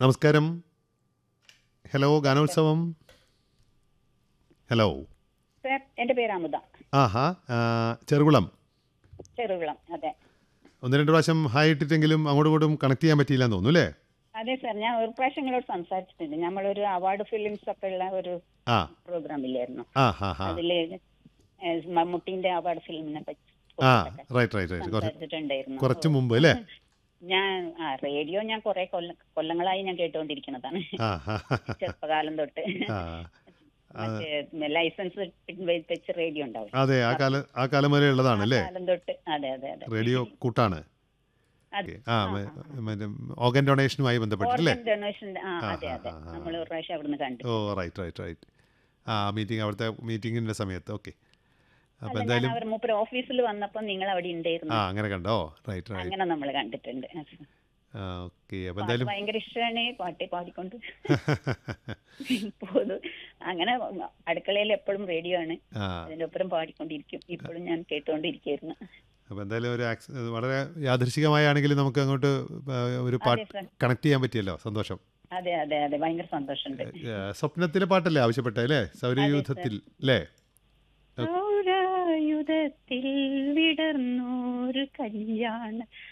നമസ്കാരം ഹലോ ഗാനോത്സവം hello sir എൻ്റെ പേര് അമുത ആഹാ ആ, ചെറുകുളം ചെറുകുളം അതെ ഒന്ന് രണ്ട് പ്രാവശ്യം ഹായ് ഇട്ടിട്ടെങ്കിലും അങ്ങോട്ടും ഇങ്ങോട്ടും കണക്ട് ചെയ്യാൻ പറ്റിയില്ല എന്ന് തോന്നുന്നു അല്ലേ അതെ സാർ ഞാൻ ഒരു പ്രാവശ്യം നിങ്ങളോട് സംസാരിച്ചിട്ടുണ്ട് നമ്മളൊരു അവാർഡ് ഫിലിംസ് ഒക്കെ ഉള്ള ഒരു ആ പ്രോഗ്രാം ഇല്ലായിരുന്നു ആ ഹാ ഹാ അതില് ഏ, മമ്മൂട്ടിന്റെ അവാർഡ് ഫിലിമിനെ പറ്റി ആ റൈറ്റ് റൈറ്റ് റൈറ്റ് കുറച്ച് സംസാരിച്ചിട്ടുണ്ടായിരുന്നു കുറച്ച് മുമ്പ് അല്ലേ ഞാൻ ആ റേഡിയോ ഞാൻ കുറെ കൊല്ല കൊല്ലങ്ങളായി ഞാൻ കേട്ടുകൊണ്ടിരിക്കുന്നതാണ് ആ ഹാ ഹാ, ചെറുപ്പകാലം തൊട്ട് ആ മറ്റേ ലൈസൻസ് വെച്ച് റേഡിയോ ഉണ്ടാവും അതെ ആ കാലം ആ കാലം വരെ ഉള്ളതാണ് അല്ലേ കാലം തൊട്ട് അതെ അതെ അതെ റേഡിയോ കൂട്ടാണ് അതെ. ആ മ- മറ്റേ ഓർഗൻ ഡൊണേഷനുമായി ബന്ധപ്പെട്ടില്ലേ ഓർഗൻ ഡൊണേഷന്റെ ആ ആ, അതെ ആ, അതെ ആ, ആ. നമ്മൾ ഒരു പ്രാവശ്യം അവിടുന്ന് കണ്ടു ഓ റൈറ്റ് റൈറ്റ് റൈറ്റ് ആ മീറ്റിംഗ് അവിടുത്തെ മീറ്റിങ്ങിൻ്റെ സമയത്ത് ഓക്കെ അപ്പോൾ അല്ല ഞാൻ എന്തായാലും അവർ മൂപ്പര് ഓഫീസിൽ വന്നപ്പോ നിങ്ങൾ അവിടെ ഉണ്ടായിരുന്നു ആ അങ്ങനെ കണ്ടോ റൈറ്റ് റൈറ്റ് അങ്ങനെ നമ്മൾ കണ്ടിട്ടുണ്ട് ആ ഓക്കെ അപ്പോൾ പാട്ട് എന്തായാലും ഭയങ്കര ഇഷ്ടമാണ് പാട്ടി പാടിക്കൊണ്ട് പോതു അങ്ങനെ അടുക്കളയിൽ എപ്പോഴും റേഡിയോ ആണ് ആ അതിന്റെ ഒപ്പരം പാടിക്കൊണ്ടിരിക്കും ഇപ്പോഴും ഞാൻ കേട്ടുകൊണ്ടിരിക്കുന്നു അപ്പോൾ എന്തായാലും ഒരു ആക്സ് വളരെ യാദൃശികമായാണെങ്കിലും നമുക്ക് അങ്ങോട്ട് ആ, ഒരു പാട്ട് അതെ സർ കണക്ട് ചെയ്യാൻ പറ്റിയല്ലോ സന്തോഷം അതെ അതെ അതെ ഭയങ്കര സന്തോഷമുണ്ട് ഏ, സ്വപ്നത്തിലെ പാട്ടല്ലേ ആവശ്യപ്പെട്ടേ അല്ലേ സൗരയൂഥത്തിൽ അല്ലേ സൗരായുധത്തിൽ വിടർന്നോരു കല്യാണ